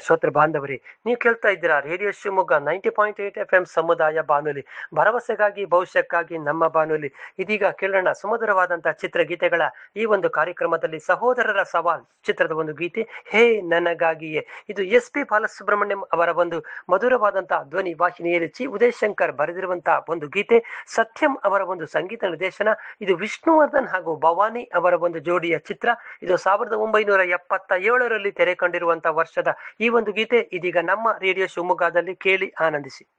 ಶ್ರೋತೃ ಬಾಂಧವರೇ ನೀವು ಕೇಳ್ತಾ ಇದ್ದೀರಾ radio Shivamogga ninety point eight F M ಸಮುದಾಯ ಬಾನುಲಿ ಭರವಸೆಗಾಗಿ ಭವಿಷ್ಯಕ್ಕಾಗಿ ನಮ್ಮ ಬಾನುಲಿ ಇದೀಗ ಕೇಳೋಣ ಸುಮಧುರವಾದಂತಹ ಚಿತ್ರಗೀತೆಗಳ ಈ ಒಂದು ಕಾರ್ಯಕ್ರಮದಲ್ಲಿ ಸಹೋದರರ ಸವಾಲ್ ಚಿತ್ರದ ಒಂದು ಗೀತೆ ಹೇ ನನಗಾಗಿಯೇ ಇದು ಎಸ್ ಪಿ ಬಾಲಸುಬ್ರಹ್ಮಣ್ಯಂ ಅವರ ಒಂದು ಮಧುರವಾದಂತಹ ಧ್ವನಿ ವಾಹಿನಿಯಲ್ಲಿ ಚಿ ಉದಯ್ ಶಂಕರ್ ಬರೆದಿರುವಂತಹ ಒಂದು ಗೀತೆ ಸತ್ಯಂ ಅವರ ಒಂದು ಸಂಗೀತ ನಿರ್ದೇಶನ ಇದು ವಿಷ್ಣುವರ್ಧನ್ ಹಾಗೂ ಭವಾನಿ ಅವರ ಒಂದು ಜೋಡಿಯ ಚಿತ್ರ ಇದು ಸಾವಿರದ ಒಂಬೈನೂರ ಎಪ್ಪತ್ತ ಏಳರಲ್ಲಿ ತೆರೆ ಕಂಡಿರುವಂತಹ ವರ್ಷದ ಈ ಒಂದು ಗೀತೆ ಇದೀಗ ನಮ್ಮ ರೇಡಿಯೋ ಶಿವಮೊಗ್ಗದಲ್ಲಿ ಕೇಳಿ ಆನಂದಿಸಿ